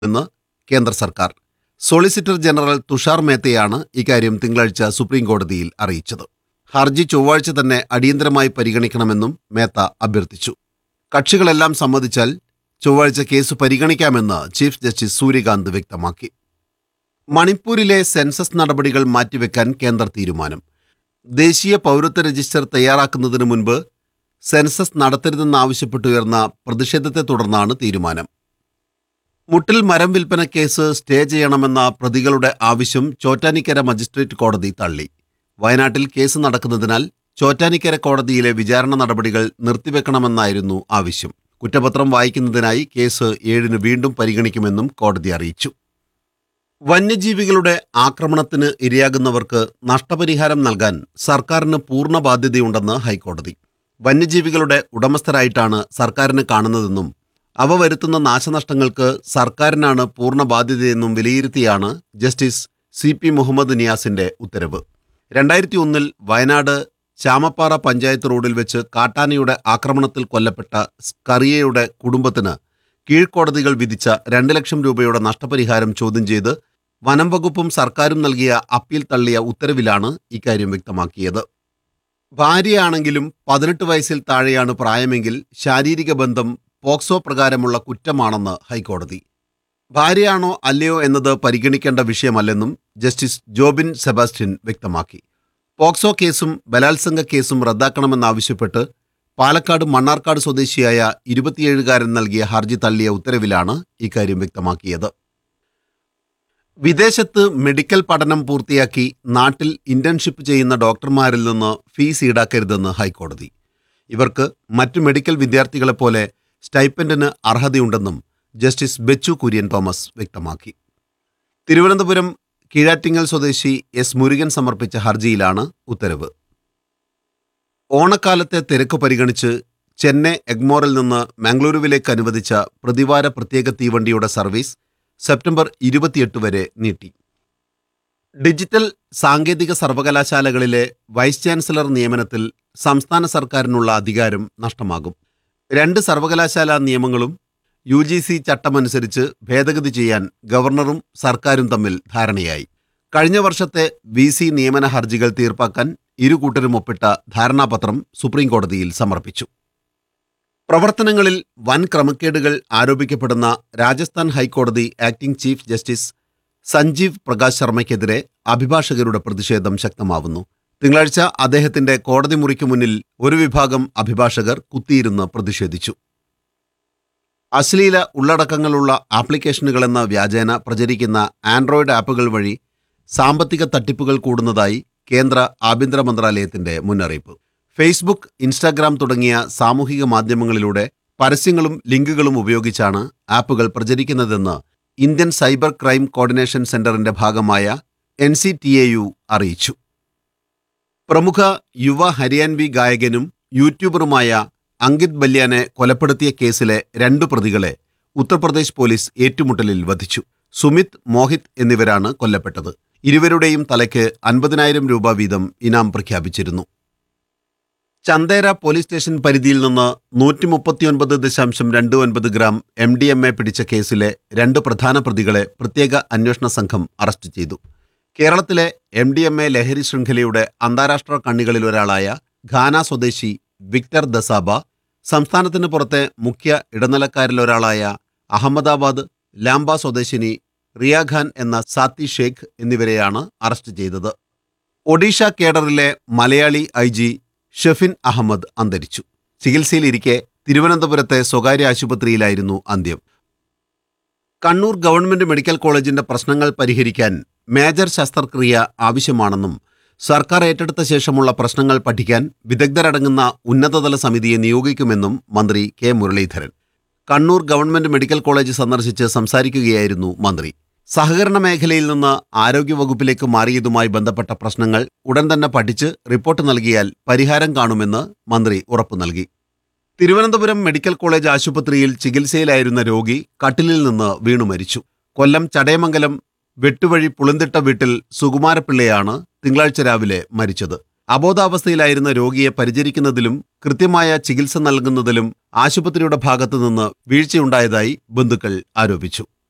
എന്ന് കേന്ദ്ര സർക്കാർ സോളിസിറ്റർ ജനറൽ തുഷാർ മേത്തയാണ് ഇക്കാര്യം തിങ്കളാഴ്ച സുപ്രീം കോടതിയിൽ അറിയിച്ചത് ഹർജി ചൊവ്വാഴ്ച തന്നെ അടിയന്തരമായി പരിഗണിക്കണമെന്നും മേത്ത അഭ്യർത്ഥിച്ചു കക്ഷികളെല്ലാം സമ്മതിച്ചാൽ ചൊവ്വാഴ്ച കേസ് പരിഗണിക്കാമെന്ന് ചീഫ് ജസ്റ്റിസ് സൂര്യകാന്ത് വ്യക്തമാക്കി മണിപ്പൂരിലെ സെൻസസ് നടപടികൾ മാറ്റിവെക്കാൻ കേന്ദ്ര തീരുമാനം ദേശീയ പൗരത്വ രജിസ്റ്റർ തയ്യാറാക്കുന്നതിന് മുൻപ് സെൻസസ് നടത്തരുതെന്നാവശ്യപ്പെട്ടുയർന്ന പ്രതിഷേധത്തെ തുടർന്നാണ് തീരുമാനം മുട്ടിൽ മരം വിൽപ്പന കേസ് സ്റ്റേ ചെയ്യണമെന്ന പ്രതികളുടെ ആവശ്യം ചോറ്റാനിക്കര മജിസ്ട്രേറ്റ് കോടതി തള്ളി വയനാട്ടിൽ കേസ് നടക്കുന്നതിനാൽ ചോറ്റാനിക്കര കോടതിയിലെ വിചാരണ നടപടികൾ നിർത്തിവെക്കണമെന്നായിരുന്നു ആവശ്യം കുറ്റപത്രം വായിക്കുന്നതിനായി കേസ് ഏഴിന് വീണ്ടും പരിഗണിക്കുമെന്നും കോടതി അറിയിച്ചു വന്യജീവികളുടെ ആക്രമണത്തിന് ഇരയാകുന്നവർക്ക് നഷ്ടപരിഹാരം നൽകാൻ സർക്കാരിന് പൂർണ്ണ ബാധ്യതയുണ്ടെന്ന് ഹൈക്കോടതി വന്യജീവികളുടെ ഉടമസ്ഥരായിട്ടാണ് സർക്കാരിനെ കാണുന്നതെന്നും അവ വരുത്തുന്ന നാശനഷ്ടങ്ങൾക്ക് സർക്കാരിനാണ് പൂർണ്ണ ബാധ്യതയെന്നും വിലയിരുത്തിയാണ് ജസ്റ്റിസ് സി പി മുഹമ്മദ് നിയാസിന്റെ ഉത്തരവ് രണ്ടായിരത്തി ഒന്നിൽ വയനാട് ചാമപ്പാറ പഞ്ചായത്ത് റോഡിൽ വെച്ച് കാട്ടാനയുടെ ആക്രമണത്തിൽ കൊല്ലപ്പെട്ട സ്കറിയയുടെ കുടുംബത്തിന് കീഴ്ക്കോടതികൾ വിധിച്ച രണ്ട് ലക്ഷം രൂപയുടെ നഷ്ടപരിഹാരം ചോദ്യം ചെയ്ത് വനം വകുപ്പും സർക്കാരും നൽകിയ അപ്പീൽ തള്ളിയ ഉത്തരവിലാണ് ഇക്കാര്യം വ്യക്തമാക്കിയത് ഭാര്യയാണെങ്കിലും പതിനെട്ട് വയസ്സിൽ താഴെയാണ് പ്രായമെങ്കിൽ ശാരീരിക ബന്ധം പോക്സോ പ്രകാരമുള്ള കുറ്റമാണെന്ന് ഹൈക്കോടതി ഭാര്യയാണോ അല്ലയോ എന്നത് പരിഗണിക്കേണ്ട വിഷയമല്ലെന്നും ജസ്റ്റിസ് ജോബിൻ സെബാസ്റ്റ്യൻ വ്യക്തമാക്കി പോക്സോ കേസും ബലാത്സംഗ കേസും റദ്ദാക്കണമെന്നാവശ്യപ്പെട്ട് പാലക്കാട് മണ്ണാർക്കാട് സ്വദേശിയായ ഇരുപത്തിയേഴുകാരൻ നൽകിയ ഹർജി തള്ളിയ ഉത്തരവിലാണ് ഇക്കാര്യം വ്യക്തമാക്കിയത് വിദേശത്ത് മെഡിക്കൽ പഠനം പൂർത്തിയാക്കി നാട്ടിൽ ഇന്റേൺഷിപ്പ് ചെയ്യുന്ന ഡോക്ടർമാരിൽ നിന്ന് ഫീസ് ഈടാക്കരുതെന്ന് ഹൈക്കോടതി ഇവർക്ക് മറ്റു മെഡിക്കൽ വിദ്യാർത്ഥികളെ പോലെ സ്റ്റൈപ്പൻഡിന് അർഹതയുണ്ടെന്നും ജസ്റ്റിസ് ബെച്ചു കുര്യൻ തോമസ് വ്യക്തമാക്കി തിരുവനന്തപുരം കീഴാറ്റിങ്ങൽ സ്വദേശി എസ് മുരുകൻ സമർപ്പിച്ച ഹർജിയിലാണ് ഉത്തരവ് ഓണക്കാലത്തെ തിരക്ക് പരിഗണിച്ച് ചെന്നൈ എഗ്മോറിൽ നിന്ന് മംഗളൂരുവിലേക്ക് അനുവദിച്ച പ്രതിവാര പ്രത്യേക തീവണ്ടിയുടെ സർവീസ് സെപ്റ്റംബർ ഇരുപത്തിയെട്ട് വരെ നീട്ടി ഡിജിറ്റൽ സാങ്കേതിക സർവകലാശാലകളിലെ വൈസ് ചാൻസലർ നിയമനത്തിൽ സംസ്ഥാന സർക്കാരിനുള്ള അധികാരം നഷ്ടമാകും രണ്ട് സർവകലാശാലാ നിയമങ്ങളും യു ജി സി ചട്ടമനുസരിച്ച് ഭേദഗതി ചെയ്യാൻ ഗവർണറും സർക്കാരും തമ്മിൽ ധാരണയായി കഴിഞ്ഞ വർഷത്തെ വി സി നിയമന ഹർജികൾ തീർപ്പാക്കാൻ ഇരു കൂട്ടരും ഒപ്പിട്ട ധാരണാപത്രം സുപ്രീംകോടതിയിൽ സമർപ്പിച്ചു പ്രവർത്തനങ്ങളിൽ വൻ ക്രമക്കേടുകൾ ആരോപിക്കപ്പെടുന്ന രാജസ്ഥാൻ ഹൈക്കോടതി acting chief Justice Sanjeev Prakash ശർമ്മയ്ക്കെതിരെ അഭിഭാഷകരുടെ പ്രതിഷേധം ശക്തമാവുന്നു തിങ്കളാഴ്ച അദ്ദേഹത്തിന്റെ കോടതി മുറിക്ക് മുന്നിൽ ഒരു വിഭാഗം അഭിഭാഷകർ കുത്തിയിരുന്ന് പ്രതിഷേധിച്ചു അശ്ലീല ഉള്ളടക്കങ്ങളുള്ള ആപ്ലിക്കേഷനുകളെന്ന വ്യാജേന പ്രചരിക്കുന്ന ആൻഡ്രോയിഡ് ആപ്പുകൾ വഴി സാമ്പത്തിക തട്ടിപ്പുകൾ കൂടുന്നതായി കേന്ദ്ര ആഭ്യന്തര മന്ത്രാലയത്തിന്റെ മുന്നറിയിപ്പ് ഫേസ്ബുക്ക് ഇൻസ്റ്റാഗ്രാം തുടങ്ങിയ സാമൂഹിക മാധ്യമങ്ങളിലൂടെ പരസ്യങ്ങളും ലിങ്കുകളും ഉപയോഗിച്ചാണ് ആപ്പുകൾ പ്രചരിക്കുന്നതെന്ന് ഇന്ത്യൻ സൈബർ ക്രൈം കോർഡിനേഷൻ സെന്ററിന്റെ ഭാഗമായ N C T A U അറിയിച്ചു പ്രമുഖ യുവ ഹരിയാൻവി ഗായകനും യൂട്യൂബറുമായ അങ്കിത് ബല്യാനെ കൊലപ്പെടുത്തിയ കേസിലെ രണ്ടു പ്രതികളെ ഉത്തർപ്രദേശ് പോലീസ് ഏറ്റുമുട്ടലിൽ വധിച്ചു സുമിത് മോഹിത് എന്നിവരാണ് കൊല്ലപ്പെട്ടത് ഇരുവരുടെയും തലയ്ക്ക് അൻപതിനായിരം രൂപ വീതം ഇനാം പ്രഖ്യാപിച്ചിരുന്നു ചന്ദേര പോലീസ് സ്റ്റേഷൻ പരിധിയിൽ നിന്ന് നൂറ്റി മുപ്പത്തിയൊൻപത് ദശാംശം രണ്ട് ഒൻപത് gram M D M A പിടിച്ച കേസിലെ രണ്ട് പ്രധാന പ്രതികളെ പ്രത്യേക അന്വേഷണ സംഘം അറസ്റ്റ് ചെയ്തു കേരളത്തിലെ എം ഡി എം എ ലഹരി ശൃംഖലയുടെ അന്താരാഷ്ട്ര കണ്ണികളിൽ ഒരാളായ ഘാന സ്വദേശി വിക്ടർ ദസാബ സംസ്ഥാനത്തിന് പുറത്തെ മുഖ്യ ഇടനിലക്കാരിലൊരാളായ അഹമ്മദാബാദ് ലാംബ സ്വദേശിനി റിയാഖാൻ എന്ന സാത്തി ഷേഖ് എന്നിവരെയാണ് അറസ്റ്റ് ചെയ്തത് ഒഡീഷ കേഡറിലെ മലയാളി ഐ ജി ഷെഫിൻ അഹമ്മദ് അന്തരിച്ചു ചികിത്സയിലിരിക്കെ തിരുവനന്തപുരത്തെ സ്വകാര്യ ആശുപത്രിയിലായിരുന്നു അന്ത്യം കണ്ണൂർ ഗവൺമെന്റ് മെഡിക്കൽ കോളേജിന്റെ പ്രശ്നങ്ങൾ പരിഹരിക്കാൻ മേജർ ശസ്ത്രക്രിയ ആവശ്യമാണെന്നും സർക്കാർ ഏറ്റെടുത്ത ശേഷമുള്ള പ്രശ്നങ്ങൾ പഠിക്കാൻ വിദഗ്ധരടങ്ങുന്ന ഉന്നതതല സമിതിയെ നിയോഗിക്കുമെന്നും മന്ത്രി K Muraleedharan Kannur government medical college സന്ദർശിച്ച് സംസാരിക്കുകയായിരുന്നു മന്ത്രി സഹകരണ മേഖലയിൽ നിന്ന് ആരോഗ്യവകുപ്പിലേക്ക് മാറിയതുമായി ബന്ധപ്പെട്ട പ്രശ്നങ്ങൾ ഉടൻ തന്നെ പഠിച്ച് റിപ്പോർട്ട് നൽകിയാൽ പരിഹാരം കാണുമെന്ന് മന്ത്രി ഉറപ്പു നൽകി തിരുവനന്തപുരം മെഡിക്കൽ കോളേജ് ആശുപത്രിയിൽ ചികിത്സയിലായിരുന്ന രോഗി കട്ടിലിൽ നിന്ന് വീണു മരിച്ചു കൊല്ലം ചടയമംഗലം വെട്ടുവഴി പുളിന്തിട്ട വീട്ടിൽ സുകുമാരപിള്ളയാണ് തിങ്കളാഴ്ച രാവിലെ മരിച്ചത് അബോധാവസ്ഥയിലായിരുന്ന രോഗിയെ പരിചരിക്കുന്നതിലും കൃത്യമായ ചികിത്സ നൽകുന്നതിലും ആശുപത്രിയുടെ ഭാഗത്തുനിന്ന് വീഴ്ചയുണ്ടായതായി ബന്ധുക്കൾ ആരോപിച്ചു